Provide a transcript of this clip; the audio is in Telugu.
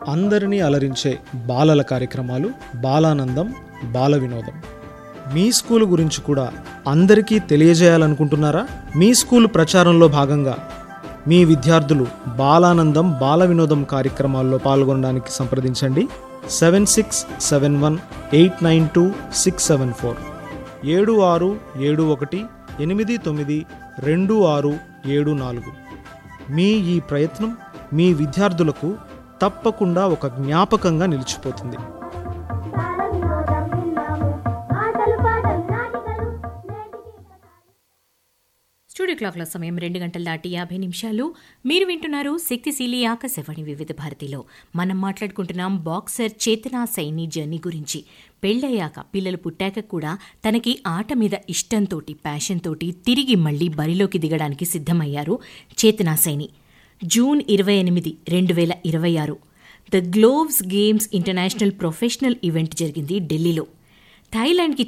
అందరినీ అలరించే బాలల కార్యక్రమాలు బాలానందం బాల వినోదం మీ స్కూల్ గురించి కూడా అందరికీ తెలియజేయాలనుకుంటున్నారా మీ స్కూల్ ప్రచారంలో భాగంగా మీ విద్యార్థులు బాలానందం బాల వినోదం కార్యక్రమాల్లో పాల్గొనడానికి సంప్రదించండి seven six seven one eight nine two six seven four ఏడు ఆరు ఏడు ఒకటి ఎనిమిది తొమ్మిది రెండు ఆరు ఏడు నాలుగు మీ ఈ ప్రయత్నం మీ విద్యార్థులకు తప్పకుండా ఒక జ్ఞాపకంగా నిలిచిపోతుంది బాలవినోదం విన్నాము ఆటలు పాటలు నాటికలు నేటికి స్టూడియో క్లాక్ల సమయం రెండు గంటల దాటి యాభై నిమిషాలు మీరు వింటున్నారు శక్తిశీలి ఆకాశవాణి వివిధ భారతిలో మనం మాట్లాడుకుంటున్నాం బాక్సర్ చేతనా సైని జర్నీ గురించి పెళ్ళయ్యాక పిల్లలు పుట్టాక కూడా తనకి ఆట మీద ఇష్టంతోటి ప్యాషన్ తోటి తిరిగి మళ్లీ బరిలోకి దిగడానికి సిద్ధమయ్యారు చేతనా సైని జూన్ ఇరవై ఎనిమిది రెండు వేల ఇరవై ఆరు the gloves games international professional event జరిగింది ఢిల్లీలో థాయిలాండ్కి